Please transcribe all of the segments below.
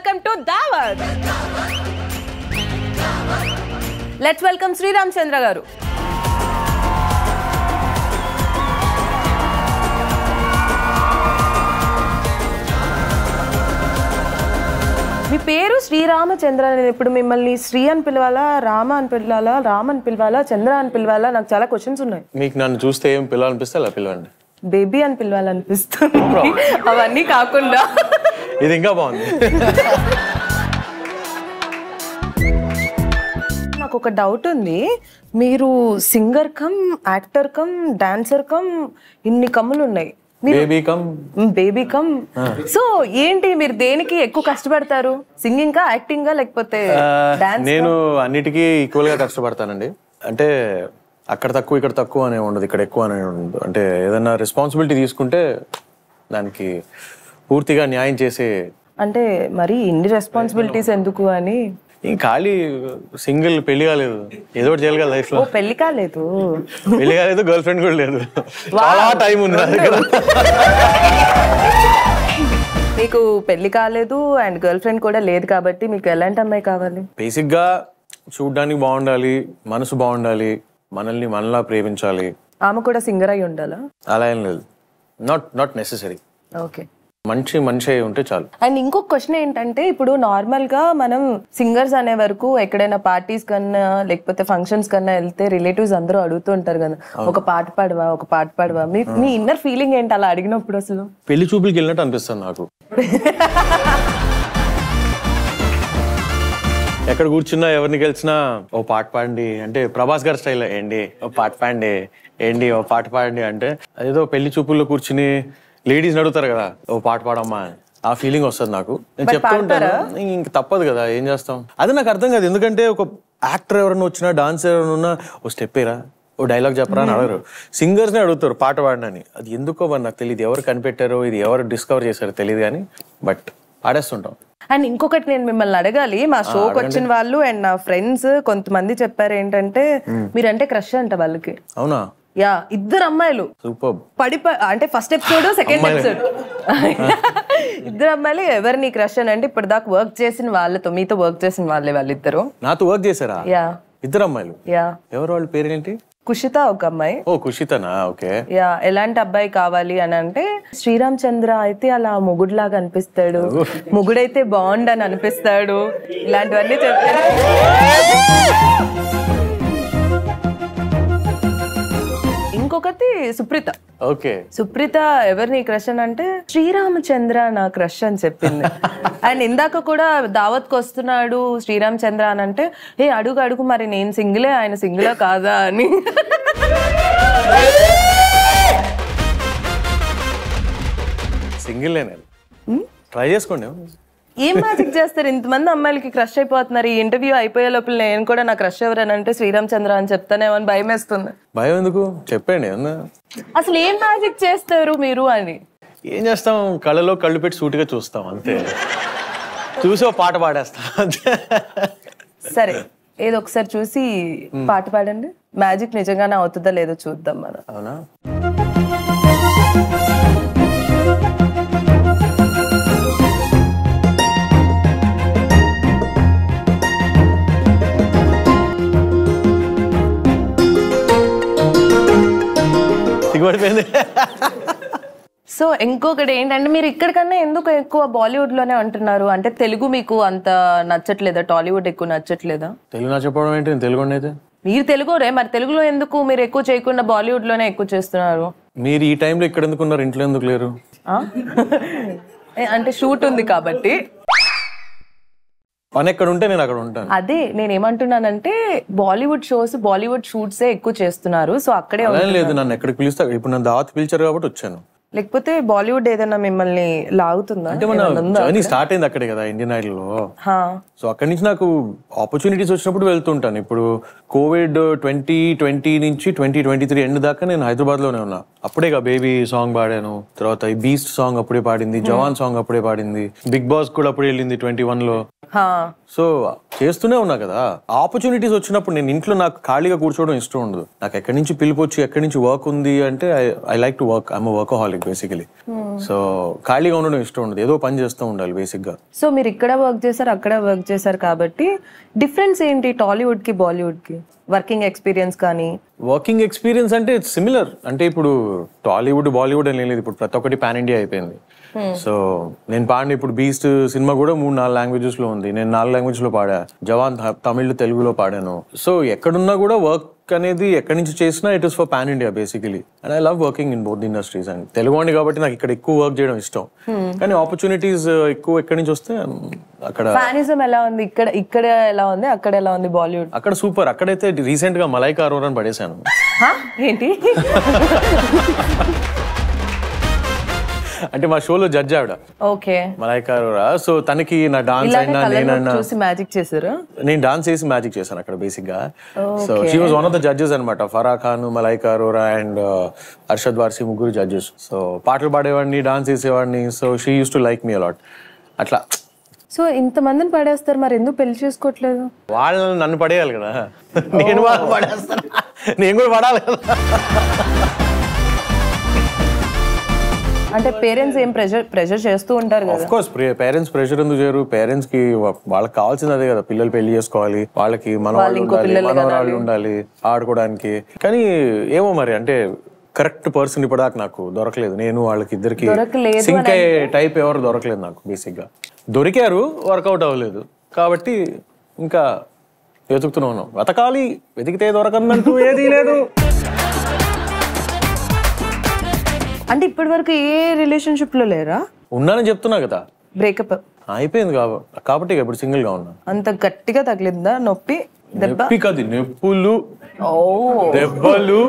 Welcome to Dawat let's welcome Sreeram Chandra garu మీ పేరు శ్రీరామచంద్ర నేను ఇప్పుడు మిమ్మల్ని శ్రీ అని పిలవాలా రామ అని పిలవాలా రామ అని పిలవాలా చంద్ర అని పిలవాలా నాకు చాలా క్వశ్చన్స్ ఉన్నాయి మీకు నన్ను చూస్తే ఏం పిలవాలనిపిస్తే అలా పిలవండి బేబీ అని పిలవాలనిపిస్తుంది అవన్నీ కాకుండా ఇది ఇంకా బాగుంది నాకు ఒక డౌట్ ఉంది మీరు singer cum actor cum dancer cum ఇన్ని కమ్ములు ఉన్నాయి baby come baby come so ఏంటి మీరు దేనికి ఎక్కువ కష్టపడతారు సింగింగ్ కా యాక్టింగ్ గా లేకపోతే డాన్స్ నేను అన్నిటికీ ఈక్వల్ గా కష్టపడతానండి అంటే అక్కడ తక్కువ ఇక్కడ తక్కువ అనే ఉండదు ఇక్కడ ఎక్కువ అనే ఉండదు అంటే ఏదైనా రెస్పాన్సిబిలిటీ తీసుకుంటే దానికి పూర్తిగా న్యాయం చేసే అంటే మరి ఇన్ని రెస్పాన్సిబిలిటీస్ ఎందుకు అని ఈ ఖాళీ సింగిల్ పెళ్లి కాలేదు ఏదో ఒకటి చేయాలి కదా లైఫ్ ఓ లో పెళ్లి కాలేదు పెళ్లి కాలేదు గర్ల్ ఫ్రెండ్ కూడా లేదు చాలా టైం ఉంది నా దగ్గర మీకు పెళ్లి కాలేదు అండ్ గర్ల్ ఫ్రెండ్ కూడా లేదు కాబట్టి మీకు ఎలాంటి అమ్మాయి కావాలి బేసిక్ గా చూడ్డానికి బాగుండాలి మనసు బాగుండాలి మనల్ని మనలా ప్రేమించాలి ఆమె కూడా సింగర్ అయి ఉండాలా అలా ఏం లేదు నాట్ నాట్ నెససరీ ఓకే మంచి మనిషి అయి ఉంటే చాలు అండ్ ఇంకొక క్వశ్చన్ ఏంటంటే ఇప్పుడు నార్మల్ గా మనం సింగర్స్ అనే వరకు ఎక్కడైనా పార్టీస్ కన్నా లేకపోతే ఫంక్షన్స్ కన్నా వెళ్తే రిలేటివ్స్ అందరూ అడుగుతూ ఉంటారు కదా ఒక పాట పాడవా ఒక పాట పాడవా మీ మీ ఇన్నర్ ఫీలింగ్ ఏంటి అలా అడిగినప్పుడు అసలు పెళ్లి చూపులకి వెళ్ళినట్టు అనిపిస్తుంది నాకు ఎక్కడ కూర్చున్నా ఎవరిని గెలిచినా ఓ పాట పాడండి అంటే ప్రభాస్ గారి స్టైల్ ఏంటి ఓ పాట పాడండి ఏంటి ఓ పాట పాడండి అంటే అదేదో పెళ్లి చూపుల్లో కూర్చుని లేడీస్ అడుగుతారు కదా ఓ పాట పాడమ్మా అని. ఆ ఫీలింగ్ వస్తుంది నాకు నేను చెప్తూ ఉంటాను ఇంక తప్పదు కదా ఏం చేస్తాం అది నాకు అర్థం కాదు ఎందుకంటే ఒక యాక్టర్ ఎవరైనా వచ్చినా డాన్సర్ ఎవరైనా ఉన్నా ఓ స్టెప్ ఏరా ఓ డైలాగ్ చెప్పరా అని అడగరు సింగర్స్ నే అడుగుతారు పాట పాడనని అది ఎందుకో మరి నాకు తెలియదు ఎవరు కనిపెట్టారో ఇది ఎవరు డిస్కవర్ చేశారో తెలియదు కానీ బట్ పాడేస్తుంటాం అండ్ ఇంకొకటి నేను మిమ్మల్ని అడగాలి మా షోకి వచ్చిన వాళ్ళు అండ్ నా ఫ్రెండ్స్ కొంతమంది చెప్పారు ఏంటంటే మీరంటే క్రష్ అంట వాళ్ళకి అవునా యా ఇద్దరు అమ్మాయిలు సూపర్ పడి ప- అంటే ఫస్ట్ ఎపిసోడ్ సెకండ్ ఎపిసోడ్ ఇద్దరు అమ్మాయిలు ఎవరిని క్రష్ అని అంటే ఇప్పటిదాకా వర్క్ చేసిన వాళ్ళతో మీతో వర్క్ చేసిన వాళ్ళే వాళ్ళిద్దరు నాతో వర్క్ చేశారా యా ఇద్దరు అమ్మాయిలు యా ఎవరు వాళ్ళ పేరేంటి కుషిత ఒక అమ్మాయి ఓ కుషితనా ఓకే యా ఎలాంటి అబ్బాయి కావాలి అని అంటే శ్రీరామ్ చంద్ర అయితే అలా మొగుడులాగా అనిపిస్తాడు మొగుడైతే బాగుండ్ అని అనిపిస్తాడు ఇలాంటివన్నీ చెప్పారు ఇంకొకటి సుప్రీత ఓకే సుప్రీత ఎవరిని క్రష్ అని అంటే శ్రీరామచంద్ర నా క్రష్ అని చెప్పింది అండ్ ఇందాక కూడా దావత్కి వస్తున్నాడు శ్రీరామచంద్ర అని అంటే ఏ అడుగు అడుగు మరి నేను సింగిలే ఆయన సింగిలా కాదా అని సింగిల్ నేను ట్రై చేసుకోండి ఏం మ్యాజిక్ చేస్తారు ఇంతమంది అమ్మాయిలకి క్రష్ అయిపోతున్నారు ఈ ఇంటర్వ్యూ అయిపోయే లోపల నేను కూడా నా క్రష్ ఎవరని అంటే శ్రీరామచంద్ర అని చెప్తానేమో అని భయం వేస్తుంది భయం ఎందుకు చెప్పండి ఏమన్నా అసలు ఏం మ్యాజిక్ చేస్తారు మీరు అని ఏం చేస్తాం కళ్ళలో కళ్ళు పెట్టి సూటిగా చూస్తాం అంతే చూసి ఓ పాట పాడేస్తాం అంతే సరే ఏదో ఒకసారి చూసి పాట పాడండి మ్యాజిక్ నిజంగానే అవుతుందా లేదో చూద్దాం మనం అవునా సిగ్గుపడిపోయింది సో ఇంకొకటి ఏంటంటే మీరు ఇక్కడికన్నా ఎందుకు ఎక్కువ బాలీవుడ్ లోనే అంటున్నారు అంటే తెలుగు మీకు అంత నచ్చట్లేదా టాలీవుడ్ ఎక్కువ నచ్చట్లేదా తెలుగు నా చెప్పడం ఏంటి నేను తెలుగు అయితే మీరు తెలుగురే మరి తెలుగులో ఎందుకు మీరు ఎక్కువ చేయకుండా బాలీవుడ్ లోనే ఎక్కువ చేస్తున్నారు మీరు ఈ టైంలో ఇక్కడ ఎందుకు ఉన్నారు ఇంట్లో ఎందుకు లేరు ఆ? ఏ, అంటే షూట్ ఉంది కాబట్టి పని ఎక్కడ ఉంటే నేను అక్కడ ఉంటాను అదే నేను ఏమంటున్నానంటే బాలీవుడ్ షోస్ బాలీవుడ్ షూట్సే ఎక్కువ చేస్తున్నారు సో అక్కడే అలా ఏం లేదు నన్ను ఎక్కడికి పిలుస్తా ఇప్పుడు నన్ను దావత్ పిలిచారు కాబట్టి వచ్చాను లేకపోతే బాలీవుడ్ ఏదైనా మిమ్మల్ని లాగుతుందా అంటే మన జర్నీ స్టార్ట్ అయింది అక్కడే కదా ఇండియన్ ఐడల్ లో హా. సో అక్కడి నుంచి నాకు ఆపర్చునిటీస్ వచ్చినప్పుడు వెళ్తుంటాను ఇప్పుడు కోవిడ్ ట్వంటీ ట్వంటీ నుంచి ట్వంటీ ట్వంటీ త్రీ ఎండ్ దాకా నేను హైదరాబాద్ లోనే ఉన్నా అప్పుడే బేబీ సాంగ్ పాడాను తర్వాత ఈ బీస్ట్ సాంగ్ అప్పుడే పాడింది జవాన్ సాంగ్ అప్పుడే పాడింది బిగ్ బాస్ కూడా అప్పుడే వెళ్ళింది ట్వంటీ వన్ లో హా. సో చేస్తూనే ఉన్నా కదా ఆపర్చునిటీస్ వచ్చినప్పుడు నేను ఇంట్లో నాకు ఖాళీగా కూర్చోవడం ఇష్టం ఉండదు నాకు ఎక్కడి నుంచి పిలుపు వచ్చి ఎక్కడి నుంచి వర్క్ ఉంది అంటే I like to work I'm workaholic basically so ఖాళీగా ఉండడం ఇష్టం ఉండదు ఏదో పని చేస్తూ ఉండాలి బేసిక్ గా సో మీరు ఇక్కడ వర్క్ చేశారు అక్కడ వర్క్ చేశారు కాబట్టి డిఫరెన్స్ ఏంటి టాలీవుడ్ కి బాలీవుడ్ కి వర్కింగ్ ఎక్స్పీరియన్స్ కానీ వర్కింగ్ ఎక్స్పీరియన్స్ అంటే సిమిలర్ అంటే ఇప్పుడు టాలీవుడ్ బాలీవుడ్ అని లేదు ఇప్పుడు ప్రతి ఒక్కటి పాన్ ఇండియా అయిపోయింది సో నేను పాడిన ఇప్పుడు బీస్ట్ సినిమా కూడా మూడు నాలుగు లాంగ్వేజెస్ లో ఉంది నేను నాలుగు లాంగ్వేజ్ లో పాడా జవాన్ త- తమిళ్ తెలుగులో పాడాను సో ఎక్కడున్నా కూడా వర్క్ అనేది ఎక్కడి నుంచి చేసినా it is for pan India basically and I love working in both industries and Telugu వాడిని కాబట్టి నాకు ఇక్కడ ఎక్కువ వర్క్ చేయడం ఇష్టం కానీ ఆపర్చునిటీస్ ఎక్కువ ఎక్కడి నుంచి వస్తే అక్కడ ఫ్యానిజం ఎలా ఉంది ఇక్కడ ఇక్కడ ఎలా ఉంది అక్కడ ఎలా ఉంది బాలీవుడ్ అక్కడ సూపర్ అక్కడైతే రీసెంట్ గా మలైకా అరోరాని పడేశాను ఏంటి అంటే మా షోలో జడ్జ్ ఆవిడ ఓకే మలైకా అరోరా సో తనకి నా డాన్స్ ఇలాగే అయినా కళ్ళలో నేనైనా చూసి మ్యాజిక్ చేశారు నేను డాన్స్ చేసి మ్యాజిక్ చేశాను అక్కడ బేసిక్ గా so she was one of the judges అనమాట ఫరా ఖాన్ మలైకా అరోరా అండ్ అర్షద్ వార్సి ముగ్గురు జడ్జెస్ సో పాటలు పాడేవాడిని డాన్స్ చేసేవాడిని so she used to like me a lot అట్లా సో ఇంతమందిని పడేస్తారు మరి ఎందుకు పెళ్లి చేసుకోవట్లేదు వాళ్ళని నన్ను పడేయాలి కదా నేను వాళ్ళు పడేస్తాను నేను కూడా పడాలి కదా అంటే పేరెంట్స్ ఏం ప్రెషర్ ప్రెషర్ చేస్తూ ఉంటారు కదా ఆఫ్ కోర్స్ పేరెంట్స్ ప్రెషర్ ఎందుకు చేయరు పేరెంట్స్ కి వా- వాళ్ళకి కావాల్సింది అదే కదా పిల్లలు పెళ్లి చేసుకోవాలి వాళ్ళకి మనవాళ్ళు ఇంకో ఉండాలి పిల్లలు మనవరాళ్ళు ఉండాలి ఆడుకోవడానికి కానీ ఏమో మరి అంటే కరెక్ట్ పర్సన్ ఇప్పటిదాకా నాకు దొరకలేదు నేను వాళ్ళకి ఇద్దరికి దొరకలేదు సింక్ అయ్యే టైప్ ఎవరు దొరకలేదు నాకు బేసిక్ గా దొరికారు వర్కౌట్ అవ్వలేదు కాబట్టి ఇంకా వెతుకుతూనే ఉన్నాం వెతకాలి వెతికితే దొరకందంటూ ఏదీ లేదు అంటే ఇప్పటి వరకు ఏ రిలేషన్షిప్ లో లేరా ఉన్నానని చెప్తున్నా కదా బ్రేకప్ అయిపోయింది కాబ- కాబట్టి ఇక ఇప్పుడు సింగిల్ గా ఉన్నా అంత గట్టిగా తగిలిందా నొప్పి దెబ్బ నొప్పి కాదు నొప్పులు ఓ దెబ్బలు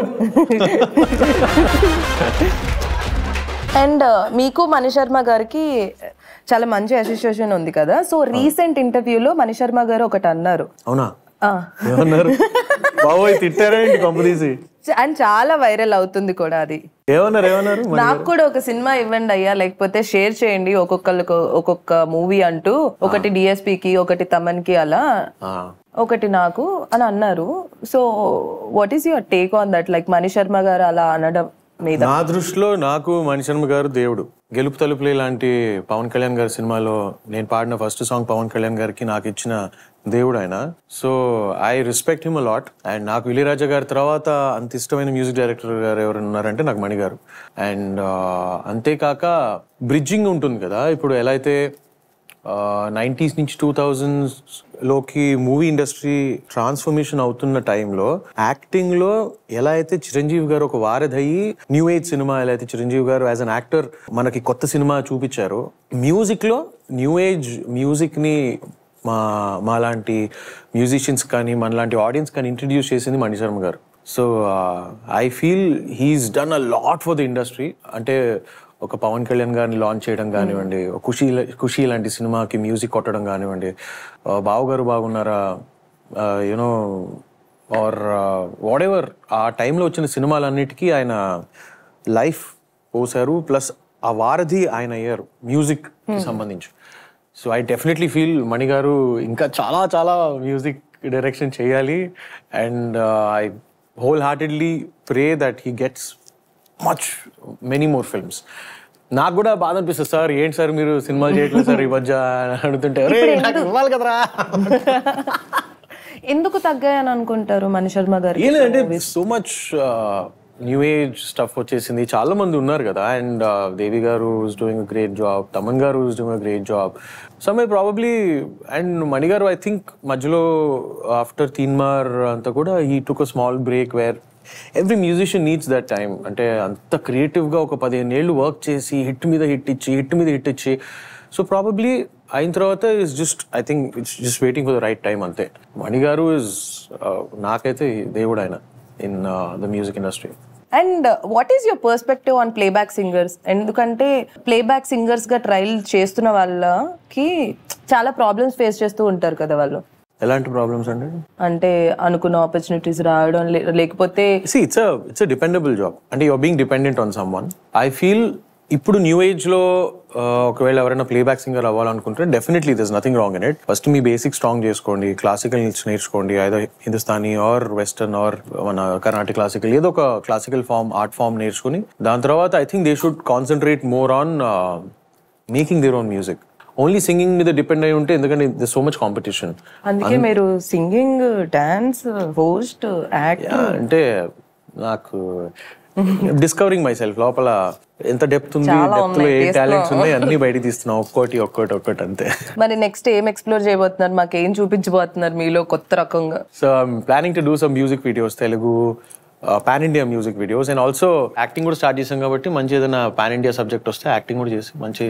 అండ్ మీకు మణి శర్మ గారికి చాలా మంచి అసోసియేషన్ ఉంది కదా సో రీసెంట్ ఇంటర్వ్యూలో మణి శర్మ గారు ఒకటి అన్నారు అవునా ఆ, ఏమన్నారు బాబోయ్ తిట్టారా ఏంటి కంపెనీసి అండ్ చాలా వైరల్ అవుతుంది కూడా అది ఏమన్నారు ఏమన్నారు మరి- నాకు కూడా ఒక సినిమా ఇవ్వండి అయ్యా లేకపోతే షేర్ చేయండి ఒక్కొక్కరికి ఒక్కొక్క మూవీ అంటూ ఒకటి డిఎస్పి కి ఒకటి తమన్ కి అలా ఆ, ఒకటి నాకు అని అన్నారు so what is your take on that like Mani Sharma garu అలా అనడం మీద నా దృష్టిలో నాకు మణిశర్మ గారు దేవుడు గెలుపు తలుపులే లాంటి పవన్ కళ్యాణ్ గారి సినిమాలో నేను పాడిన ఫస్ట్ సాంగ్ పవన్ కళ్యాణ్ గారికి నాకు ఇచ్చిన దేవుడు ఆయన so I respect him lot and నాకు ఇళయరాజా గారి తర్వాత అంత ఇష్టమైన మ్యూజిక్ డైరెక్టర్ గారు ఎవరు ఉన్నారంటే నాకు మణి గారు అండ్ అంతేకాక బ్రిడ్జింగ్ ఉంటుంది కదా ఇప్పుడు ఎలా అయితే నైంటీస్ నుంచి టూ థౌజండ్స్ లోకి మూవీ ఇండస్ట్రీ ట్రాన్స్ఫర్మేషన్ అవుతున్న టైంలో యాక్టింగ్ లో ఎలా అయితే చిరంజీవి గారు ఒక వారధయ్యి న్యూ ఏజ్ సినిమా ఎలా అయితే చిరంజీవి గారు యాజ్ అన్ యాక్టర్ మనకి కొత్త సినిమా చూపించారో మ్యూజిక్ లో న్యూ ఏజ్ మ్యూజిక్ ని మా మాలాంటి మ్యూజిషియన్స్ కానీ మనలాంటి ఆడియన్స్ కానీ ఇంట్రడ్యూస్ చేసింది Mani Sharma garu so I feel he's done a lot for the industry అంటే ఒక పవన్ కళ్యాణ్ గారిని లాంచ్ చేయడం కానివ్వండి ఒక ఖుషి ఖుషి లాంటి సినిమాకి మ్యూజిక్ కొట్టడం కానివ్వండి ఆ, బావు గారు బాగున్నారా యూనో ఆర్ వాట్ ఎవర్ ఆ టైంలో వచ్చిన సినిమాలన్నిటికీ ఆయన లైఫ్ పోసారు ప్లస్ ఆ వారధి ఆయన అయ్యారు మ్యూజిక్ సంబంధించి so I definitely feel Mani garu ఇంకా చాలా చాలా మ్యూజిక్ డైరెక్షన్ చేయాలి and I wholeheartedly pray that he gets much many more films నాకు కూడా బాధ అనిపిస్తుంది సార్ ఏంటి సార్ మీరు సినిమాలు చేయట్లేదు సార్ ఈ మధ్య అని అడుగుతుంటే "అరే, నాకు ఇవ్వాలి కదరా ఎందుకు తగ్గాయని అనుకుంటారు మణి శర్మ గారు ఏం లేదంటే so much new age stuff వచ్చేసింది చాలా మంది ఉన్నారు కదా and Devi garu is doing great job Thaman garu is doing great job some probably and Mani garu I think మధ్యలో ఆఫ్టర్ తీన్మార్ అంతా కూడా he took a small break where every musician needs that time అంటే అంత క్రియేటివ్గా ఒక పదిహేను ఏళ్ళు వర్క్ చేసి హిట్ మీద హిట్ ఇచ్చి హిట్ మీద హిట్ ఇచ్చి సో ప్రాబబ్లీ అయిన తర్వాత is just I think it's just waiting for the right time అంతే మణి గారు ఇస్ నాకైతే దేవుడు ఆయన in the music industry and what is your perspective on playback singers ఎందుకంటే ప్లేబ్యాక్ సింగర్స్ గా ట్రయల్ చేస్తున్న వాళ్ళకి చాలా ప్రాబ్లమ్స్ ఫేస్ చేస్తూ ఉంటారు కదా వాళ్ళు ఎలాంటి ప్రాబ్లమ్స్ అండి అంటే అనుకున్న ఆపర్చునిటీస్ రావడం లే- లేకపోతే see it's it's dependable job అంటే your being dependent on someone I feel ఇప్పుడు న్యూ ఏజ్ లో ఆ, ఒకవేళ ఎవరైనా ప్లేబ్యాక్ సింగర్ అవ్వాలనుకుంటే definitely this nothing wrong in it first మీ బేసిక్ స్ట్రాంగ్ చేసుకోండి క్లాసికల్ నేర్చుకోండి ఏదో హిందుస్థానీ ఆర్ వెస్టర్న్ ఆర్ మన కర్ణాటక క్లాసికల్ ఏదో ఒక క్లాసికల్ ఫామ్ ఆర్ట్ ఫామ్ నేర్చుకుని దాని తర్వాత I think they should concentrate more on making their own music only singing మీద డిపెండ్ అయి ఉంటే ఎందుకంటే దిస్ సో మచ్ కాంపిటీషన్ అందుకే మీరు సింగింగ్ డాన్స్ హోస్ట్ యాక్ట్ అంటే నాకు డిస్కవరింగ్ మై సెల్ఫ్ లోపల ఎంత డెప్త్ ఉంది చాలా డెప్త్ లో ఉన్నాయి, ఏ తీస్తున్నాం. టాలెంట్స్ ఉన్నాయి అన్ని బయటికి తీస్తున్నాం ఒక్కోటి ఒక్కోటి ఒక్కోటి అంతే మరి నెక్స్ట్ ఏం ఎక్స్ప్లోర్ చేయబోతున్నారు మాకు ఏం చూపించబోతున్నారు మీలో కొత్త రకంగా so I'm planning to do some music videos Telugu pan India music videos and also acting కూడా స్టార్ట్ చేసాం కాబట్టి మంచి ఏదైనా పాన్ ఇండియా సబ్జెక్ట్ వస్తే యాక్టింగ్ కూడా చేసి మంచి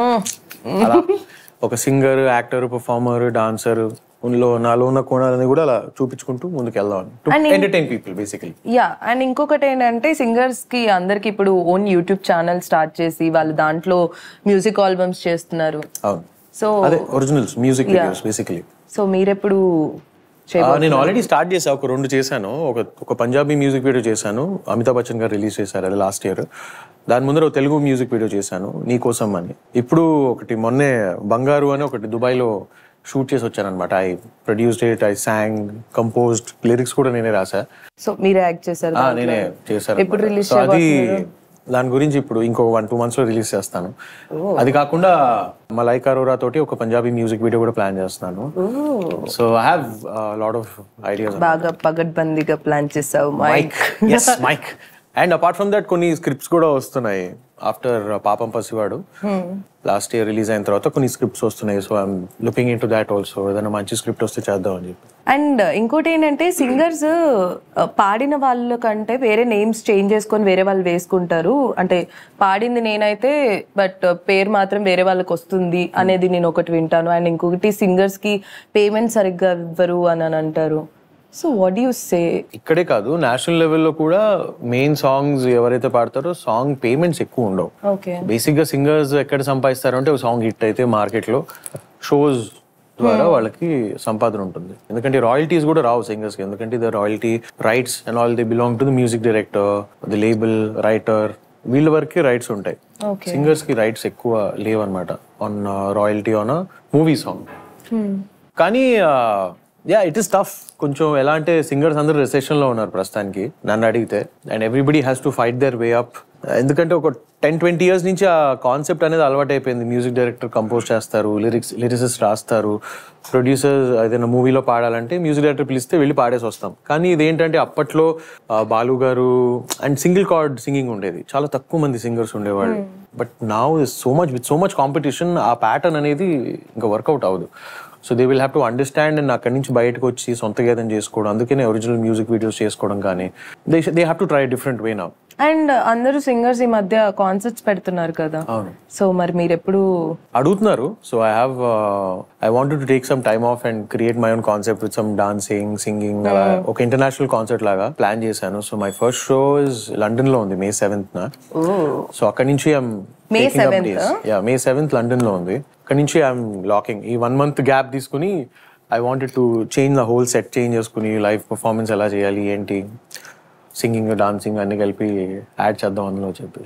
అలా ఒక సింగర్ యాక్టర్ పర్ఫార్మర్ డాన్సర్ లో నాలో ఉన్న కోణాలని కూడా అలా చూపించుకుంటూ ముందుకు వెళ్దాం entertain people basically yeah and ఇంకొకటి ఏంటంటే సింగర్స్ కి అందరికి ఇప్పుడు ఓన్ యూట్యూబ్ ఛానల్ స్టార్ట్ చేసి వాళ్ళు దాంట్లో మ్యూజిక్ ఆల్బమ్స్ చేస్తున్నారు అవును సో అదే originals music videos basically so మీరెప్పుడు చే- ఆ, నేను ఆల్రెడీ స్టార్ట్ చేసా ఒక రెండు చేశాను ఒక ఒక పంజాబీ మ్యూజిక్ వీడియో చేశాను అమితాబ్ బచ్చన్ గారు రిలీజ్ చేశారు అది లాస్ట్ ఇయర్ దాని ముందర ఒక తెలుగు మ్యూజిక్ వీడియో చేశాను నీకోసం అని ఇప్పుడు ఒకటి మొన్నే బంగారు అని ఒకటి దుబాయ్లో షూట్ చేసి వచ్చాను అనమాట I produced it I song composed lyrics కూడా నేనే రాసా సో మీరే యాక్ట్ చేశారు ఆ, దాంట్లో? నేనే చేశాను ఎప్పుడు అన్నమాట. రిలీజ్ సో అది దాని గురించి ఇప్పుడు ఇంకో వన్ టూ మంత్స్ లో రిలీజ్ చేస్తాను అది కాకుండా మలైక్ అరోరా తోటి ఒక పంజాబీ మ్యూజిక్ వీడియో కూడా ప్లాన్ చేస్తున్నాను so I have lot of ideas బాగా పగడ్బందీగా ప్లాన్ చేసావు mic mic yes mic and apart from that కొన్ని స్క్రిప్ట్స్ కూడా వస్తున్నాయి ఆఫ్టర్ పాపం పసివాడు లాస్ట్ ఇయర్ రిలీజ్ అయిన తర్వాత కొన్ని స్క్రిప్ట్స్ వస్తున్నాయి so I'm looking into that also ఏదైనా మంచి స్క్రిప్ట్ వస్తే చేద్దాం అని చెప్పి అండ్ ఇంకోటి ఏంటంటే సింగర్స్ పాడిన వాళ్ళ కంటే వేరే నేమ్స్ చేంజ్ చేసుకొని వేరే వాళ్ళు వేసుకుంటారు అంటే పాడింది నేనైతే బట్ పేరు మాత్రం వేరే వాళ్ళకి వస్తుంది అనేది నేను ఒకటి వింటాను అండ్ ఇంకొకటి సింగర్స్ కి పేమెంట్ సరిగ్గా ఇవ్వరు అని అని అంటారు సో వాట్ యూ సే ఇక్కడే కాదు నేషనల్ లెవెల్లో కూడా మెయిన్ సాంగ్స్ ఎవరైతే పాడతారో సాంగ్ పేమెంట్స్ ఎక్కువ ఉండవు ఓకే బేసిక్ గా సింగర్స్ ఎక్కడ సంపాదిస్తారు అంటే ఒక సాంగ్ హిట్ అయితే మార్కెట్ లో షోస్ ద్వారా వాళ్ళకి సంపాదన ఉంటుంది ఎందుకంటే రాయల్టీస్ కూడా రావు సింగర్స్ కి ఎందుకంటే the royalty rights and all they belong to the music director the label writer వీళ్ళ వరకే రైట్స్ ఉంటాయి Okay. సింగర్స్ కి రైట్స్ ఎక్కువ లేవన్నమాట on royalty on movie song కానీ యా ఇట్ ఇస్ టఫ్ కొంచెం ఎలా అంటే సింగర్స్ అందరూ recession లో ఉన్నారు ప్రస్తుతానికి నన్ను అడిగితే and everybody has to fight their way up ఎందుకంటే ఒక టెన్ ట్వంటీ ఇయర్స్ నుంచి ఆ కాన్సెప్ట్ అనేది అలవాటు అయిపోయింది మ్యూజిక్ డైరెక్టర్ కంపోజ్ చేస్తారు లిరిక్స్ లిరిసిస్ రాస్తారు ప్రొడ్యూసర్ ఏదైనా మూవీలో పాడాలంటే మ్యూజిక్ డైరెక్టర్ పిలిస్తే వెళ్ళి పాడేసి వస్తాం కానీ ఇదేంటంటే అప్పట్లో ఆ, బాలు గారు అండ్ సింగిల్ కార్డ్ సింగింగ్ ఉండేది చాలా తక్కువ మంది సింగర్స్ ఉండేవాళ్ళు బట్ నా so much with so much competition ఆ ప్యాటర్న్ అనేది ఇంకా వర్కౌట్ అవ్వదు so they will have to understand and అక్కడి నుంచి బయటకు వచ్చి సొంత గీతం చేసుకోవడం అందుకనే ఒరిజినల్ మ్యూజిక్ వీడియోస్ చేసుకోవడం కానీ they they have to try different way నా అండ్ అందరూ సింగర్స్ ఈ మధ్య కాన్సర్ట్స్ పెడుతున్నారు కదా అవును సో మరి మీరు ఎప్పుడు అడుగుతున్నారు so I have I want to take some time off and create my own concept with some dancing singing అలా ఒక ఇంటర్నేషనల్ కాన్సర్ట్ లాగా ప్లాన్ చేశాను so my first show is London లో ఉంది మే సెవెంత్ నా సో అక్కడి నుంచి I'm May 7th? Yeah May seventh London లో ఉంది అక్కడి నుంచి ఐఎమ్ లాకింగ్ ఈ వన్ మంత్ గ్యాప్ తీసుకుని I wanted to change the whole set change చేసుకుని లైవ్ పర్ఫార్మెన్స్ ఎలా చేయాలి ఏంటి సింగింగ్ డాన్సింగ్ అన్ని కలిపి యాడ్ చేద్దాం అందులో చెప్పి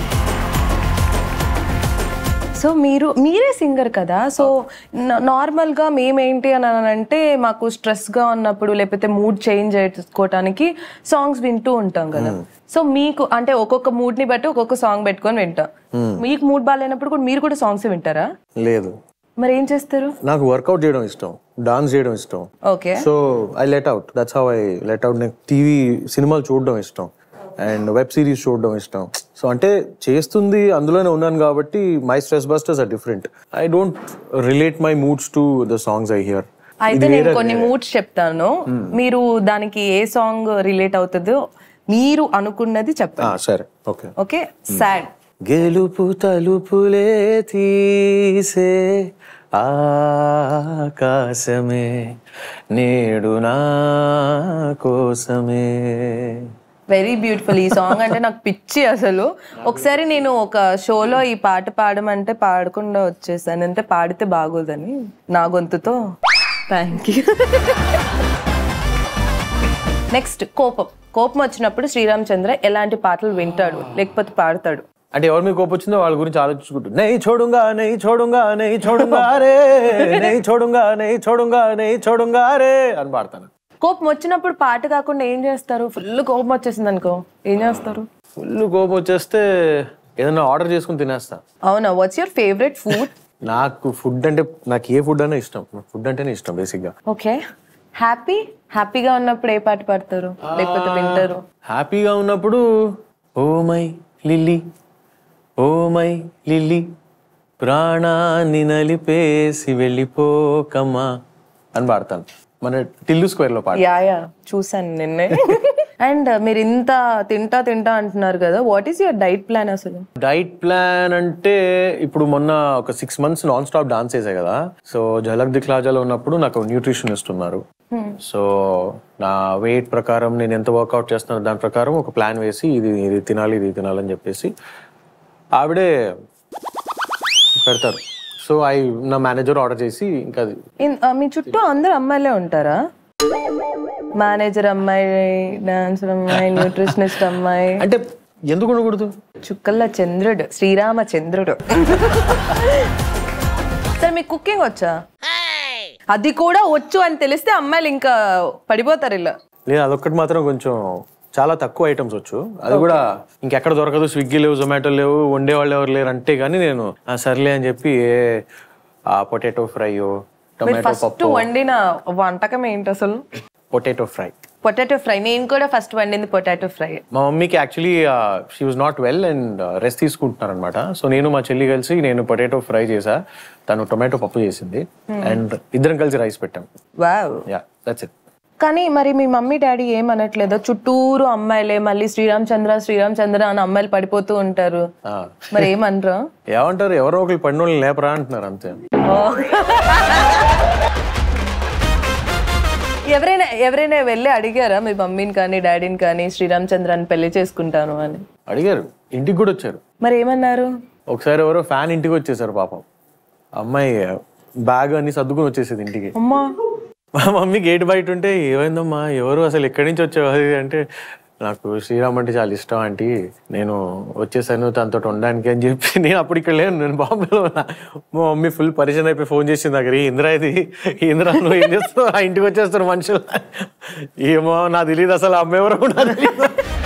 సో మీరు మీరే సింగర్ కదా సో నార్మల్ గా మేమేంటి అని అంటే మాకు స్ట్రెస్ గా ఉన్నప్పుడు లేకపోతే మూడ్ చేంజ్ చేసుకోవటానికి సాంగ్స్ వింటూ ఉంటాం కదా సో మీకు అంటే ఒక్కొక్క మూడ్ ని బట్టి ఒక్కొక్క సాంగ్ పెట్టుకొని వింటాం మీకు మూడ్ బాగాలేనప్పుడు కూడా మీరు కూడా సాంగ్స్ వింటారా లేదు మరి ఏం చేస్తారు నాకు వర్కౌట్ చేయడం ఇష్టం డాన్స్ చేయడం ఇష్టం okay so I let out that's how I let out నాకు టీవీ సినిమాలు చూడడం ఇష్టం అండ్ వెబ్ సిరీస్ చూడడం ఇష్టం సో అంటే చేస్తుంది అందులోనే ఉన్నాను కాబట్టి my stress busters are different I don't relate my moods to the songs I hear అయితే నేను కొన్ని మూడ్స్ చెప్తాను మీరు దానికి ఏ సాంగ్ రిలేట్ అవుతుందో మీరు అనుకున్నది చెప్పండి సరే ఓకే ఓకే సాడ్ గెలుపు తలుపులే తీసే ఆకాశమే నేడు నా కోసమే వెరీ బ్యూటిఫుల్ ఈ సాంగ్ అంటే నాకు పిచ్చి అసలు ఒకసారి నేను ఒక షోలో ఈ పాట పాడమంటే పాడకుండా వచ్చేసాను అంటే పాడితే బాగోదని నా గొంతుతో థ్యాంక్ యూ నెక్స్ట్ కోపం కోపం వచ్చినప్పుడు శ్రీరామచంద్ర ఎలాంటి పాటలు వింటాడు లేకపోతే పాడతాడు అంటే ఎవరి మీద కోపం వచ్చిందో వాళ్ళ గురించి ఆలోచించుకుంటూ నెయ్యి చూడుగా నెయ్యి చూడుగా నెయ్యి చూడుగా రే నెయ్యి చూడుగా నెయ్యి చూడుగా నెయ్యి చూడుగా రే అని పాడతాను కోపం వచ్చినప్పుడు పాట కాకుండా ఏం చేస్తారు ఫుల్ కోపం వచ్చేసింది అనుకో ఏం చేస్తారు ఫుల్ కోపం వచ్చేస్తే ఏదైనా ఆర్డర్ చేసుకుని తినేస్తా అవునా వాట్స్ యువర్ ఫేవరెట్ ఫుడ్ నాకు ఫుడ్ అంటే నాకు ఏ ఫుడ్ అనే ఇష్టం ఫుడ్ అంటేనే ఇష్టం బేసిక్గా ఓకే హ్యాపీ హ్యాపీగా ఉన్నప్పుడు ఏ పాట పాడతారు లేకపోతే వింటారు హ్యాపీగా ఉన్నప్పుడు oh my Lily oh my Lily ప్రాణాన్ని నలిపేసి వెళ్ళిపోకమ్మా అని పాడతాను మన టిల్లు స్క్వేర్ లో పాట యా యా చూసాను నిన్నే అండ్ మీరు ఇంత తింటా తింటా అంటున్నారు కదా what is your diet plan అసలు డైట్ ప్లాన్ అంటే ఇప్పుడు మొన్న ఒక six months non stop dance చేసా కదా సో జలక్ దిక్లాజాలో ఉన్నప్పుడు నాకు న్యూట్రిషనిస్ట్ ఉన్నారు సో నా వెయిట్ ప్రకారం నేను ఎంత వర్కౌట్ చేస్తున్నాను దాని ప్రకారం ఒక ప్లాన్ వేసి ఇది ఇది తినాలి ఇది తినాలని చెప్పేసి ఆవిడే పెడతారు సో ఐ నా మేనేజర్ ఆర్డర్ చేసి ఇంకా అది ఇన్- ఆ, మీ చుట్టూ అందరు అమ్మాయిలే ఉంటారా మేనేజర్ అమ్మాయి డాన్సర్ అమ్మాయి న్యూట్రిషనిస్ట్ అమ్మాయి అంటే ఎందుకు ఉండకూడదు చుక్కల్ల చంద్రుడు శ్రీరామ చంద్రుడు సరే మీకు కుకింగ్ వచ్చా అది కూడా వచ్చు అని తెలిస్తే అమ్మాయిలు ఇంకా పడిపోతారు ఇలా లేదు అదొక్కటి మాత్రం కొంచెం చాలా తక్కువ ఐటమ్స్ వచ్చు అది కూడా ఇంకెక్కడ దొరకదు స్విగ్గీ లేవు జొమాటో లేవు వండే వాళ్ళు ఎవరు లేరు అంటే కానీ నేను "ఆ, సర్లే అని చెప్పి ఏ ఆ పొటాటో ఫ్రై మీరు టొమాటో ఫస్ట్ పప్పు వండిన వంటకం ఏంటి అసలు పొటాటో ఫ్రై పొటాటో ఫ్రై నేను కూడా ఫస్ట్ వండింది పొటాటో ఫ్రై మా మమ్మీకి actually she was not well and rest తీసుకుంటున్నారు అనమాట సో నేను మా చెల్లి కలిసి నేను పొటాటో ఫ్రై చేసా తను టొమాటో పప్పు చేసింది అండ్ ఇద్దరం కలిసి రైస్ పెట్టాం వావ్ యా దట్స్ ఇట్ కానీ మరి మీ మమ్మీ డాడీ ఏమనట్లేదా చుట్టూరు అమ్మాయిలే మళ్ళీ శ్రీరామచంద్ర శ్రీరామచంద్ర అని అమ్మాయిలు పడిపోతూ ఉంటారు మరి ఏమనరా ఏమంటారు ఎవరో ఒకరు పడిన వాళ్ళు లేపరా అంటున్నారు అంతే ఎవరైనా ఎవరైనా వెళ్ళి అడిగారా మీ మమ్మీని కానీ డాడీని కానీ శ్రీరామచంద్రాన్ని పెళ్లి చేసుకుంటాను అని అడిగారు ఇంటికి కూడా వచ్చారు మరి ఏమన్నారు ఒకసారి ఎవరో ఫ్యాన్ ఇంటికి వచ్చేసారు పాపం అమ్మాయి బ్యాగ్ అన్ని సర్దుకుని వచ్చేసేది ఇంటికి అమ్మా మా మమ్మీ గేట్ బయట ఉంటే ఏమైందమ్మా ఎవరు అసలు ఎక్కడి నుంచి వచ్చావు అది ఇది అంటే నాకు శ్రీరామ్ అంటే చాలా ఇష్టం ఆంటీ నేను వచ్చేసాను తనతో ఉండడానికి అని చెప్పి నేను అప్పుడు ఇక్కడ లేను నేను బాంబేలో ఉన్నా మా మమ్మీ ఫుల్ పరిచయం అయిపోయి ఫోన్ చేసింది దగ్గర ఇంద్రా ఇది ఇంద్రా నువ్వు ఏం చేస్తావు ఆ ఇంటికి వచ్చేస్తారు మనుషులు ఏమో నా తెలియదు అసలు అమ్మ ఎవరో కూడా తెలీదు.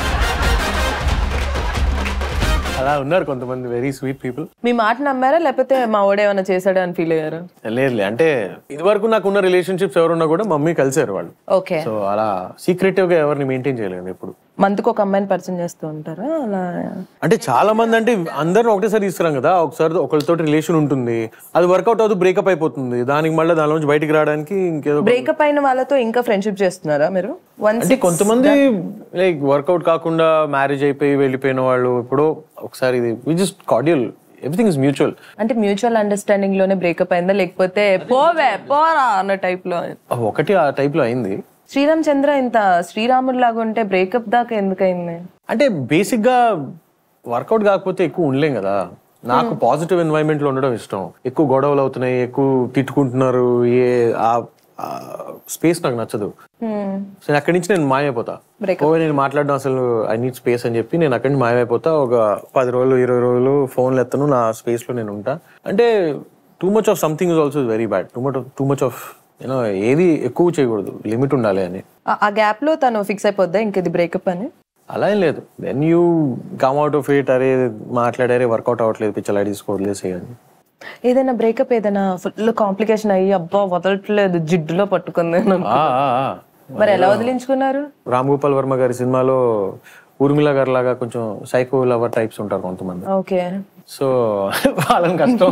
అలా ఉన్నారు కొంతమంది వెరీ స్వీట్ పీపుల్ మీ మాట నమ్మారా లేకపోతే మా వాడు ఏమైనా చేశాడా అని ఫీల్ అయ్యారా లేదులే అంటే ఇది వరకు నాకున్న రిలేషన్షిప్స్ ఎవరున్నా కూడా మమ్మీ కలిసారు వాళ్ళు ఓకే సో అలా సీక్రెటివ్ గా ఎవరిని మెయింటైన్ చేయలేదు ఎప్పుడు మంత్కి ఒక అమ్మాయిని పరిచయం చేస్తూ ఉంటారా అలా అంటే చాలా మంది అంటే అందరిని ఒకటేసారి తీసుకురాం కదా ఒకసారి ఒకరితో రిలేషన్ ఉంటుంది అది వర్కౌట్ అవుతూ బ్రేకప్ అయిపోతుంది దానికి మళ్ళీ దాని నుంచి బయటికి రావడానికి ఇంకేదో బ్రేకప్ అయిన వాళ్ళతో ఇంకా ఫ్రెండ్షిప్ చేస్తున్నారా మీరు వన్స్ అంటే కొంతమంది లైక్ వర్కౌట్ కాకుండా మ్యారేజ్ అయిపోయి వెళ్ళిపోయిన వాళ్ళు ఇప్పుడు ఒకసారి ఇది we just cordial everything is mutual అంటే మ్యూచువల్ అండర్స్టాండింగ్ లోనే బ్రేకప్ అయిందా లేకపోతే పోవే పోరా అన్న టైప్ లో ఒకటి ఆ టైప్ లో అయింది శ్రీరామ్ చంద్ర ఇంత శ్రీరాముడు లాగా ఉంటే బ్రేకప్ దాకా ఎందుకైంది అంటే బేసిక్ గా వర్కౌట్ కాకపోతే ఎక్కువ ఉండలేం కదా నాకు పాజిటివ్ ఎన్వైరన్మెంట్ లో ఉండడం ఇష్టం ఎక్కువ గొడవలు అవుతున్నాయి ఎక్కువ తిట్టుకుంటున్నారు ఏ ఆ స్పేస్ నాకు నచ్చదు Hmm. సో అక్కడి నుంచి నేను మాయమైపోతా Breakup. ఓ నేను మాట్లాడడం అసలు ఐ నీడ్ స్పేస్ అని చెప్పి నేను అక్కడి నుంచి మాయమైపోతా ఒక పది రోజులు ఇరవై రోజులు ఫోన్లు ఎత్తను నా స్పేస్ లో నేను ఉంటా అంటే too much of something is also very bad too much too much of you know ఏది ఎక్కువ చేయకూడదు లిమిట్ ఉండాలి అని ఆ- ఆ గ్యాప్ లో తను ఫిక్స్ అయిపోద్దా ఇంక ఇది బ్రేకప్ అని అలా ఏం లేదు then you come out of it అరే మాట్లాడారే వర్కౌట్ అవ్వట్లేదు పిచ్చలా తీసుకోవట్లేదు ఏదైనా బ్రేకప్ ఏదైనా ఫుల్ కాంప్లికేషన్ అయ్యి అబ్బా వదలట్లేదు జిడ్డులో పట్టుకుంది అని అనుకో. మరి ఎలా వదిలించుకున్నారు రామ్ గోపాల్ వర్మ గారి సినిమాలో ఊర్మిళ గారి లాగా కొంచెం సైకో లవర్ టైప్స్ ఉంటారు కొంతమంది ఓకే సో వాళ్ళని కష్టం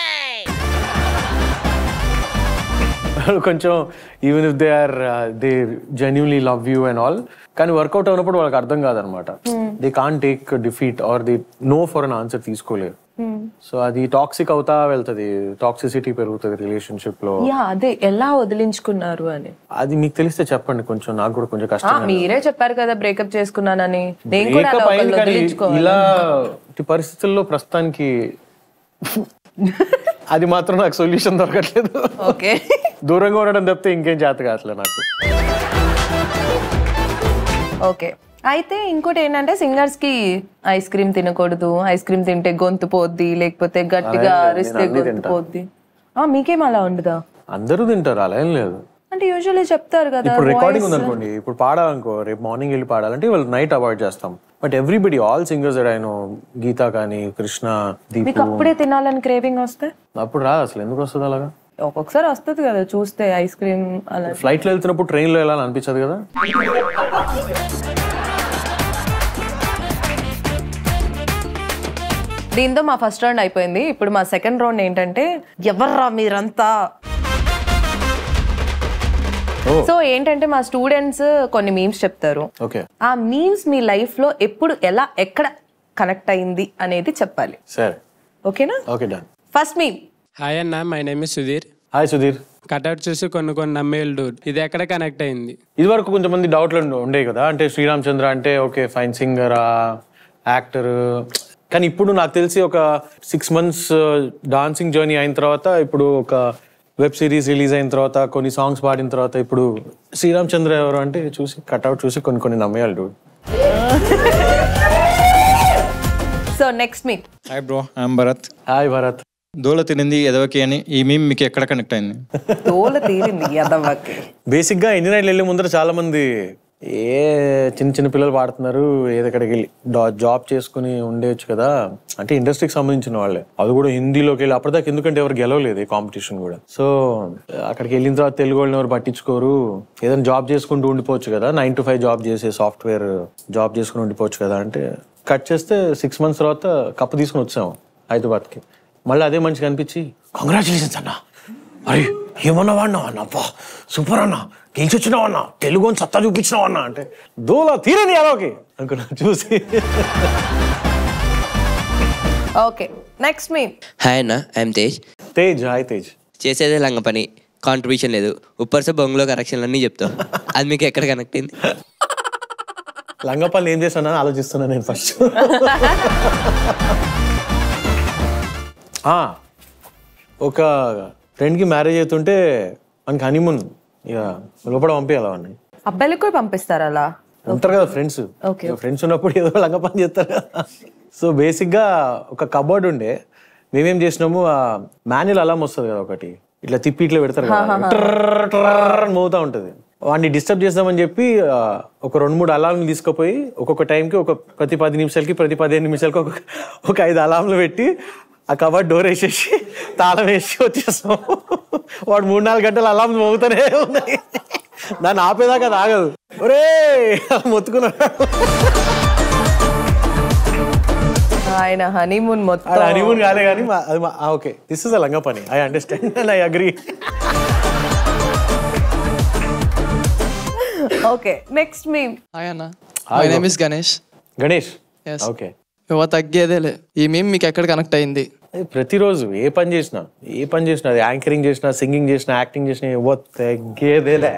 వాళ్ళు కొంచెం even if they are they genuinely love you and all కానీ వర్కౌట్ అయినప్పుడు వాళ్ళకి అర్థం కాదనమాట they can't take defeat or the no for an answer తీసుకోలేరు సో అది టాక్సిక్ అవుతా వెళ్తది టాక్సిసిటీ పెరుగుతుంది రిలేషన్షిప్ లో యా అదే ఎలా వదిలించుకున్నారు అని అది మీకు తెలిస్తే చెప్పండి కొంచెం నాకు కూడా కొంచెం ఆ, కష్టం మీరే చెప్పారు కదా బ్రేకప్ చేసుకున్నానని నేను కూడా అలా Breakup అయింది ఒకళ్ళు కానీ వదిలించుకోవాలి ఇలా ఇట్టి పరిస్థితుల్లో ప్రస్తుతానికి అది మాత్రం నాకు సొల్యూషన్ దొరకట్లేదు ఓకే దూరంగా ఉండడం తప్పితే ఇంకేం చేత కావట్లేదు నాకు ఓకే అయితే ఇంకోటి ఏంటంటే సింగర్స్ కి ఐస్ క్రీమ్ తినకూడదు ఐస్ క్రీమ్ తింటే గొంతు పోద్ది లేకపోతే గట్టిగా అదే, అరిస్తే నేను అన్నీ గొంతు తింటా. పోద్ది ఆ, మీకేం అలా ఉండదా అందరూ తింటారు అలా ఏం లేదు అంటే యూజువల్లీ చెప్తారు కదా ఇప్పుడు రికార్డింగ్ voice- ఉందనుకోండి ఇప్పుడు పాడాలనుకో రేపు మార్నింగ్ వెళ్ళి పాడాలంటే వాళ్ళు నైట్ అవాయిడ్ చేస్తాం బట్ ఎవ్రీబడి ఆల్ సింగర్స్ ఆయన గీత కానీ కృష్ణ మీకు దీపు అప్పుడే తినాలని క్రేవింగ్ వస్తే అప్పుడు రాదు అసలు ఎందుకు వస్తుంది అలాగా ఒక్కొక్కసారి వస్తుంది కదా చూస్తే ఐస్ క్రీమ్ అలా ఫ్లైట్ లో వెళ్తున్నప్పుడు ట్రైన్ లో వెళ్ళాలని అనిపించదు కదా దీంతో మా ఫస్ట్ రౌండ్ అయిపోయింది ఇప్పుడు మా సెకండ్ రౌండ్ ఏంటంటే ఎవర్రా మీరంతా ఓ. సో ఏంటంటే మా స్టూడెంట్స్ కొన్ని మీమ్స్ చెప్తారు ఓకే ఆ మీమ్స్ మీ లైఫ్ లో ఎప్పుడు ఎలా ఎక్కడ కనెక్ట్ అయింది అనేది చెప్పాలి సరే ఓకేనా okay done first meme hi అన్న my name is Sudheer hi Sudheer cutout చూసి కొన్ని కొన్ని నమ్మేళ్ళు డూడ్ ఇది ఎక్కడ కనెక్ట్ అయింది ఇది వరకు కొంతమంది డౌట్లు ఉండే కదా అంటే శ్రీరామ్ చంద్ర అంటే ఓకే ఫైన్ సింగరా యాక్టర్ కానీ ఇప్పుడు నాకు తెలిసి ఒక సిక్స్ మంత్స్ డాన్సింగ్ జర్నీ అయిన తర్వాత ఇప్పుడు ఒక వెబ్ సిరీస్ రిలీజ్ అయిన తర్వాత కొన్ని సాంగ్స్ పాడిన తర్వాత ఇప్పుడు శ్రీరామ్ చంద్ర ఎవరు అంటే చూసి కట్అవుట్ చూసి కొన్ని కొన్ని నమ్మేయాలి dude. So next meme hi bro I'm Bharath hi Bharath దూల తినింది ఎదవకి అని ఈ మీమ్ మీకు ఎక్కడ కనెక్ట్ అయింది తోల తీరింది యదవ్వకి బేసిక్గా ఇండియన్ ఐడల్ వెళ్ళే ముందర చాలా మంది ఏ చిన్న చిన్న పిల్లలు పాడుతున్నారు ఏదక్కడికి వెళ్ళి డా- జాబ్ చేసుకుని ఉండేయచ్చు కదా అంటే ఇండస్ట్రీకి సంబంధించిన వాళ్ళే అది కూడా హిందీలోకి వెళ్ళి అప్పటిదాకా ఎందుకంటే ఎవరు గెలవలేదు ఈ కాంపిటీషన్ కూడా సో అక్కడికి వెళ్ళిన తర్వాత తెలుగు వాళ్ళని ఎవరు పట్టించుకోరు ఏదైనా జాబ్ చేసుకుంటూ ఉండిపోవచ్చు కదా నైన్ టు ఫైవ్ జాబ్ చేసే సాఫ్ట్వేర్ జాబ్ చేసుకుని ఉండిపోవచ్చు కదా అంటే కట్ చేస్తే సిక్స్ మంత్స్ తర్వాత కప్పు తీసుకుని వచ్చాము హైదరాబాద్కి మళ్ళీ అదే మంచిగా అనిపించి కంగ్రాచులేషన్స్ అన్నా అరే ఏమన్నా వాడినావు అన్న అబ్బా సూపర్ అన్న గెలిచి వచ్చినావు అన్న తెలుగు అని సత్తా చూపించినావు అన్న అంటే దూల తీరని అలాగే అనుకున్నా చూసి ఓకే నెక్స్ట్ మీమ్ హాయ్ అన్న ఐఎమ్ తేజ్ తేజ్ హాయ్ తేజ్ చేసేదే లంగ పని కాంట్రిబ్యూషన్ లేదు ఉప్పర్స బొంగులో కరెక్షన్లు అన్నీ చెప్తావు అది మీకు ఎక్కడ కనెక్ట్ అయింది లంగపల్లి ఏం చేశానని ఆలోచిస్తున్నా నేను ఫస్ట్ ఒక ఫ్రెండ్కి మ్యారేజ్ అవుతుంటే మనకి హనీమూన్ ఇక లోపల పంపించాలి అవన్నీ అబ్బాయిలకు కూడా పంపిస్తారు అలా ఉంటారు కదా ఫ్రెండ్స్ Okay. ఫ్రెండ్స్ ఉన్నప్పుడు ఏదో లంగ పని చేస్తారు కదా సో బేసిక్గా ఒక కబోర్డ్ ఉండే మేమేం చేసినాము ఆ మాన్యువల్ అలాం వస్తుంది కదా ఒకటి ఇట్లా తిప్పి ఇట్లా పెడతారు కదా ట్రర్ ట్రర్ అని మోగుతా ఉంటుంది వాడిని డిస్టర్బ్ చేద్దామని చెప్పి ఆ, ఒక రెండు మూడు అలాంలు తీసుకుపోయి ఒక్కొక్క టైంకి ఒక ప్రతి పది నిమిషాలకి ప్రతి పదిహేను నిమిషాలకి ఒక ఒక ఐదు అలాంలు పెట్టి ఆ కబోర్డ్ డోర్ వేసేసి తాళం వేసి వచ్చేస్తాం వాడు మూడు నాలుగు గంటలు అలాంలు మోగుతూనే ఉన్నాయి దాన్ని ఆపేదాకా అది ఆగదు ఒరే మొత్తుకున్నాడు ఆయన హనీమూన్ మొత్తం అది హనీమూన్ కాలే కానీ మా- అది ఓకే దిస్ ఇస్ అ లంగా పని I understand and I agree okay next meme hi అన్న my name is Ganesh Ganesh Yes. Okay యువ తగ్గేదేలే ఈ మేము మీకు ఎక్కడ కనెక్ట్ అయింది ప్రతిరోజు ఏ పని చేసినా ఏ పని చేసినా అది యాంకరింగ్ చేసినా సింగింగ్ చేసినా యాక్టింగ్ చేసినా ఓ తగ్గేదేలే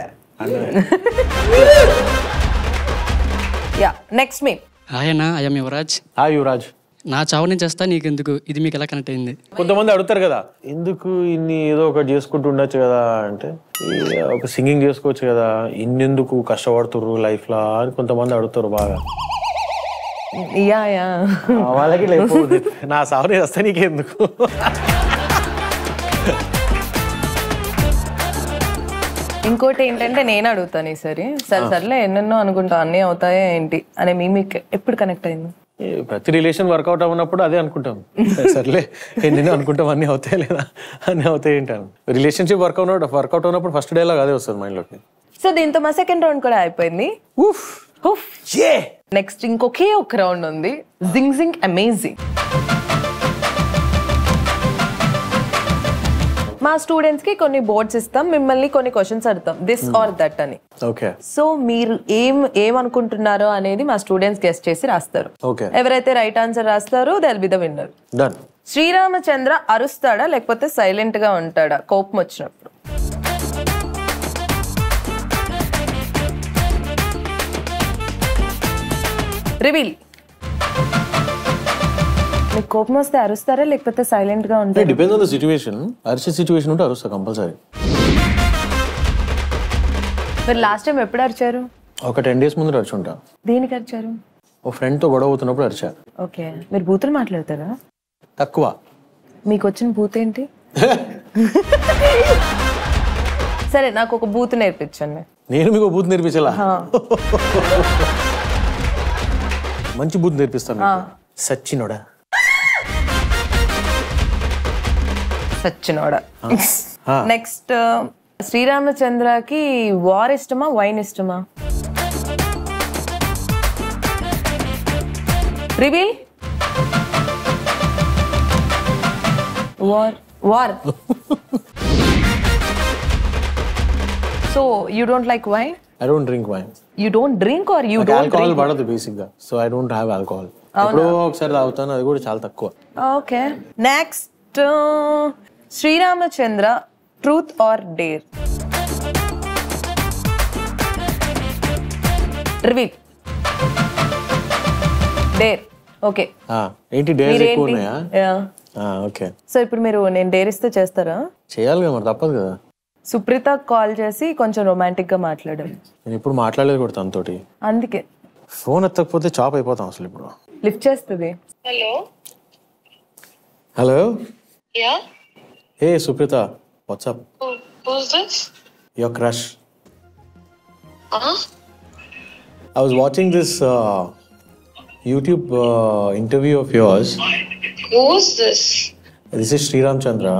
యా నెక్స్ట్ మీమ్ హాయ్ అన్న ఐఎమ్ యువరాజ్ హాయ్ యువరాజ్ నా చావు నేను చేస్తా నీకెందుకు ఇది మీకు ఎలా కనెక్ట్ అయింది కొంతమంది అడుగుతారు కదా ఎందుకు ఇన్ని ఏదో ఒకటి చేసుకుంటూ ఉండొచ్చు కదా అంటే ఈ ఒక సింగింగ్ చేసుకోవచ్చు కదా ఇన్నెందుకు కష్టపడుతుర్రు లైఫ్ లా అని కొంతమంది అడుగుతారు బాగా యా యా ఆ వాళ్ళకి లేకపోతే నా సావని వస్తే నీకెందుకు ఇంకోటి ఏంటంటే నేను అడుగుతాను ఈసారి సరే సర్లే ఎన్నెన్నో అనుకుంటా అన్నీ అవుతాయా ఏంటి అనే మీ మీకు ఎప్పుడు కనెక్ట్ అయింది ఏ, ప్రతి రిలేషన్ వర్కౌట్ అవ్వనప్పుడు అదే అనుకుంటాం సర్లే ఎన్ని అనుకుంటాం అన్ని అవుతాయి లేదా అన్ని అవుతాయి ఏంటాను రిలేషన్షిప్ వర్కౌట్ వర్కౌట్ అవునప్పుడు ఫస్ట్ డేలాగా అదే వస్తుంది మైండ్లోకి సో దీంతో మా సెకండ్ రౌండ్ కూడా అయిపోయింది ఉఫ్ ఉఫ్. నెక్స్ట్ ఇంకొకే ఒక రౌండ్ ఉంది జింగ్ జింగ్ అమేజింగ్ మా స్టూడెంట్స్ కి కొన్ని బోర్డ్స్ ఇస్తాం మిమ్మల్ని కొన్ని క్వశ్చన్స్ అడుగుతాం దిస్ ఆర్ దట్ అని ఓకే సో మీరు ఏం ఏమనుకుంటున్నారో అనేది మా స్టూడెంట్స్ గెస్ట్ చేసి రాస్తారు ఓకే ఎవరైతే రైట్ ఆన్సర్ రాస్తారో they'll be the winner done Sreeramachandra అరుస్తాడా లేకపోతే సైలెంట్ గా ఉంటాడా కోపం వచ్చినప్పుడు రివీల్ మీకు కోపం వస్తే అరుస్తారా లేకపోతే సైలెంట్ గా ఉంటారా డిపెండ్స్ ఆన్ ద సిచ్యువేషన్ అరిచే సిచ్యువేషన్ ఉంటే అరుస్తా కంపల్సరీ మీరు లాస్ట్ టైం ఎప్పుడు అరిచారు ఒక టెన్ డేస్ ముందు అరుచుంటా దేనికి అరిచారు ఓ ఫ్రెండ్తో గొడవ అవుతున్నప్పుడు అరిచా ఓకే మీరు బూతులు మాట్లాడతారా తక్కువ మీకు వచ్చిన బూత్ ఏంటి సరే నాకు ఒక బూత్ నేర్పించండి నేను మీకు బూత్ నేర్పించాలా మంచి బూత్ నేర్పిస్తాను మీకు. సచ్చినోడా సచ్చినోడ నెక్స్ట్ శ్రీరామచంద్రకి వార్ ఇష్టమా వైన్ ఇష్టమా రివీల్ వార్ వార్ so you don't like wine I don't drink wine you don't drink or you don't alcohol పడదు బేసిక్ గా so I don't have alcohol ఎప్పుడో ఒకసారి తాగుతాను అది కూడా చాలా తక్కువ okay next Sriramachandra truth or dare reveal dare okay ఆ, ఏంటి డేస్ ఎక్కువ ఉన్నాయా ఓకే సో ఇప్పుడు మీరు నేను డేర్ ఇస్తే చేస్తారా చేయాలి కదా మరి తప్పదు కదా సుప్రీత కాల్ చేసి కొంచెం రొమాంటిక్ గా మాట్లాడారు నేను ఇప్పుడు మాట్లాడలేదు కూడా తనతోటి అందుకే ఫోన్ ఎత్తకపోతే చాప్ అయిపోతాం అసలు ఇప్పుడు లిఫ్ట్ చేస్తుంది Hello. Hello Yeah. Hey Supreetha what's up Who, who's this? Your crush Huh? I was watching this uh, YouTube uh, interview of yours. Who's this? This is Sriram Chandra.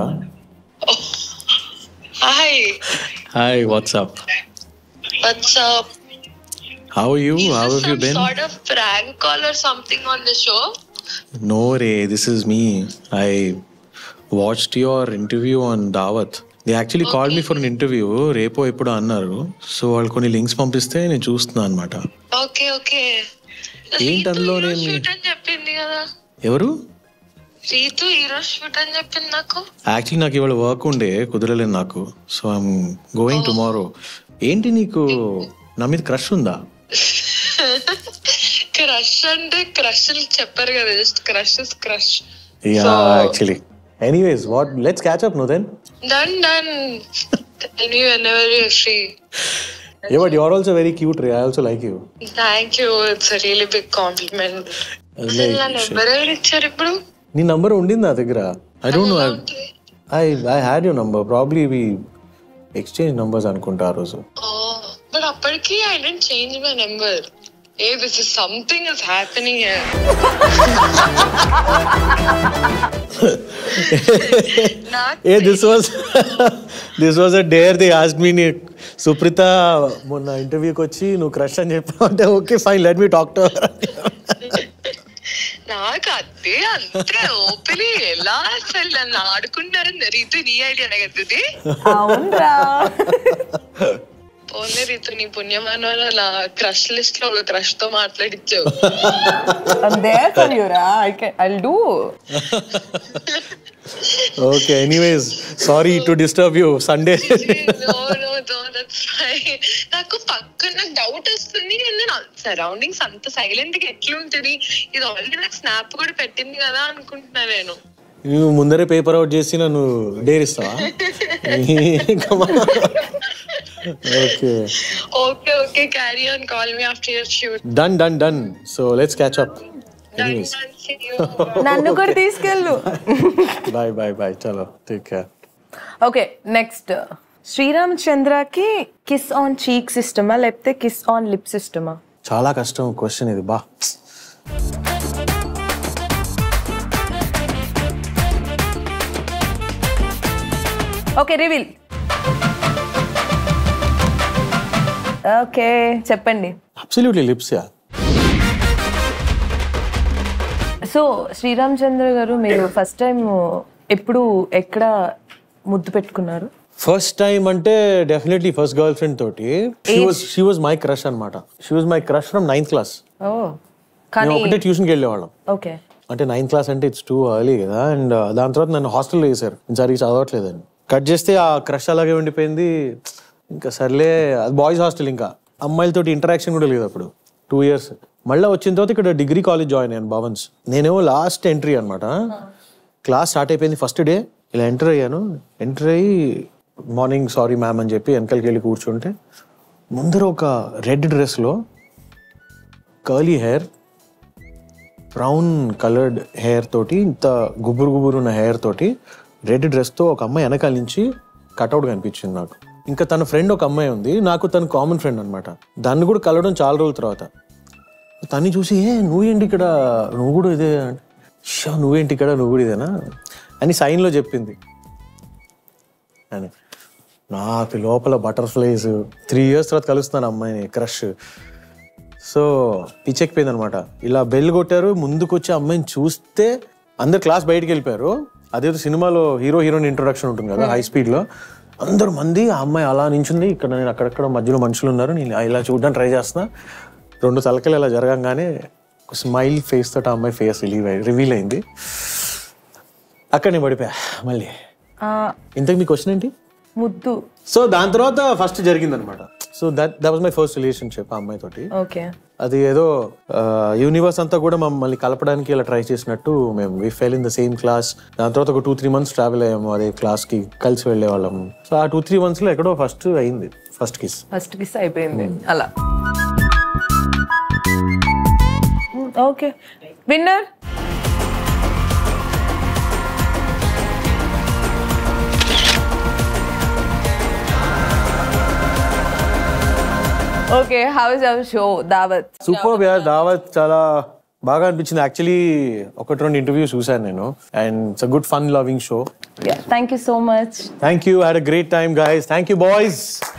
Hi. Hi, what's up? What's up? How are you? Is How this have you some been? sort of prank call or something on the show? No, Ray, this is me. I watched your interview on Dawat. They actually called me for an interview. రేపో ఎప్పుడు అన్నారు so వాళ్ళు కొన్ని links పంపిస్తే నేను చూస్తున్నాను అనమాట okay okay ఏంటి అందులో రీతు నేను- షూట్ అని చెప్పింది కదా ఎవరు రీతు ఈరోజు షూట్ అని చెప్పింది నాకు యాక్చువల్లీ నాకు ఇవాళ వర్క్ ఉండే కుదరలేదు నాకు సో ఐఎమ్ గోయింగ్ టుమారో ఏంటి నీకు నా మీద క్రష్ ఉందా క్రష్ అంటే క్రష్ చెప్పారు కదా just crush is crush Yeah, actually. Anyways, what? Let's catch up, no then. Done done tell me whenever you free Yeah, but you're also very cute, Ray. I also like you. Thank you it's really big compliment అసలు నా number ఎవరు ఇచ్చారు ఇప్పుడు నీ number ఉండింది నా దగ్గర I don't know I I had your number probably we exchange numbers అనుకుంటా ఆ రోజు బట్ అప్పటికి I didn't change my number ఏ this is something is happening ఏ this was this was a dare the ask me నీ సుప్రీత మొన్న ఇంటర్వ్యూకి వచ్చి నువ్వు క్రష్ అని చెప్పావు అంటే okay fine let me talk to నాకు అదే అంతే ఓపెన్ ఎలా అసలు నన్ను ఆడుకుంటారని రీతు నీ ఐడియా కదా ఇది అవునరా పోనీ రీతు నీ పుణ్యమాన నా క్రష్ లిస్ట్ లో ఒక క్రష్ తో మాట్లాడిచ్చావు I'm there for you, Ra. I can, I'll do. Okay anyways sorry to disturb you Sunday No, no, no, that's fine. నాకు పక్కన నాకు డౌట్ వస్తుంది నేను సరౌండింగ్స్ అంత సైలెంట్ గా ఎట్లుంటది ఇది ఆల్రెడీ నాకు స్నాప్ కూడా పెట్టింది కదా అనుకుంటున్నా నేను నువ్వు ముందరే పేపర్ అవుట్ చేసి నన్ను డేర్ ఇస్తావా okay okay okay carry on call me after your shoot done done done so let's catch up anyways నన్ను కూడా తీసుకెళ్ళు బాయ్ బాయ్ బాయ్ చలో take care okay next Sriram చంద్రకి కిస్ ఆన్ చీక్స్ ఇష్టమా లేకపోతే కిస్ ఆన్ లిప్స్ ఇష్టమా చాలా కష్టం క్వశ్చన్ ఇది బా ఓకే రివీల్ ఓకే చెప్పండి absolutely lips yeah so Sriram Chandra garu మీరు ఫస్ట్ టైం ఎప్పుడు ఎక్కడ ముద్దు పెట్టుకున్నారు ఫస్ట్ టైం అంటే డెఫినెట్లీ ఫస్ట్ గర్ల్ ఫ్రెండ్ తోటి she was she was my crush అనమాట she was my crush from ninth class ఓ మేము కానీ ఒకటే ట్యూషన్కి వెళ్ళేవాళ్ళం ఓకే అంటే నైన్త్ క్లాస్ అంటే ఇట్స్ టూ ఎర్లీ కదా అండ్ దాని తర్వాత నన్ను హాస్టల్లో వేశారు నేను సరిగ్గా చదవట్లేదని కట్ చేస్తే ఆ క్రష్ అలాగే ఉండిపోయింది ఇంకా సర్లే అది బాయ్స్ హాస్టల్ ఇంకా అమ్మాయిలతోటి ఇంటరాక్షన్ కూడా లేదు అప్పుడు టూ ఇయర్స్ మళ్ళీ వచ్చిన తర్వాత ఇక్కడ డిగ్రీ కాలేజ్ జాయిన్ అయ్యాను భవన్స్ నేనేమో లాస్ట్ ఎంట్రీ అనమాట క్లాస్ స్టార్ట్ అయిపోయింది ఫస్ట్ డే ఇలా ఎంటర్ అయ్యాను ఎంటర్ అయ్యి మార్నింగ్ సారీ మ్యామ్ అని చెప్పి వెనకాలకి వెళ్ళి కూర్చుంటే ముందర ఒక రెడ్ డ్రెస్లో curly hair brown coloured hair తోటి ఇంత గుబురు గుబురు ఉన్న హెయిర్ తోటి రెడ్ డ్రెస్తో ఒక అమ్మాయి వెనకాల నుంచి కట్అవుట్ కనిపించింది నాకు ఇంకా తన ఫ్రెండ్ ఒక అమ్మాయి ఉంది నాకు తన కామన్ ఫ్రెండ్ అనమాట దాన్ని కూడా కలవడం చాలా రోజుల తర్వాత తన్ని చూసి ఏ నువ్వేంటి ఇక్కడ నువ్వు కూడా ఇదే అంటే, "షా, నువ్వేంటి ఇక్కడ నువ్వు కూడా ఇదేనా అని సైన్లో చెప్పింది అని నాకు లోపల బటర్ఫ్లైస్ త్రీ ఇయర్స్ తర్వాత కలుస్తాను అమ్మాయిని క్రష్ సో పిచ్చెక్కిపోయింది అనమాట ఇలా బెల్ కొట్టారు ముందుకు వచ్చి అమ్మాయిని చూస్తే అందరు క్లాస్ బయటికి వెళ్ళిపోయారు అదేదో సినిమాలో హీరో హీరోయిన్ ఇంట్రొడక్షన్ ఉంటుంది కదా హై స్పీడ్ లో అందరు మంది ఆ అమ్మాయి అలా నించుంది ఇక్కడ నేను అక్కడక్కడ మధ్యలో మనుషులు ఉన్నారు నేను ఇలా చూడడానికి ట్రై చేస్తున్నా రెండు తలకలు ఇలా జరగంగానే ఒక స్మైల్ ఫేస్ తోటి ఆ అమ్మాయి ఫేస్ రిలీవ్ రివీల్ అయింది అక్కడ నేను పడిపోయా మళ్ళీ ఆ, ఇంతకు మీ క్వశ్చన్ ఏంటి ముద్దు సో దాని తర్వాత ఫస్ట్ జరిగింది అనమాట so that that was my first relationship ఆ అమ్మాయితోటి ఓకే అది ఏదో యూనివర్స్ అంతా కూడా మమ్మల్ని కలపడానికి ఇలా ట్రై చేసినట్టు మేము we fell in the same class దాని తర్వాత ఒక టూ త్రీ మంత్స్ ట్రావెల్ అయ్యాము అదే క్లాస్ కి కలిసి వెళ్ళే వాళ్ళము సో ఆ టూ త్రీ మంత్స్ లో ఎక్కడో ఫస్ట్ అయింది ఫస్ట్ కిస్ ఫస్ట్ కిస్ అయిపోయింది అలా okay winner okay how is our show Dawat super యార్ దావత్ చాలా బాగా అనిపించింది యాక్చువల్లీ ఒకటి రెండు ఇంటర్వ్యూస్ చూసాను నేను and it's a good fun loving show thank you so much thank you had a great time guys thank you boys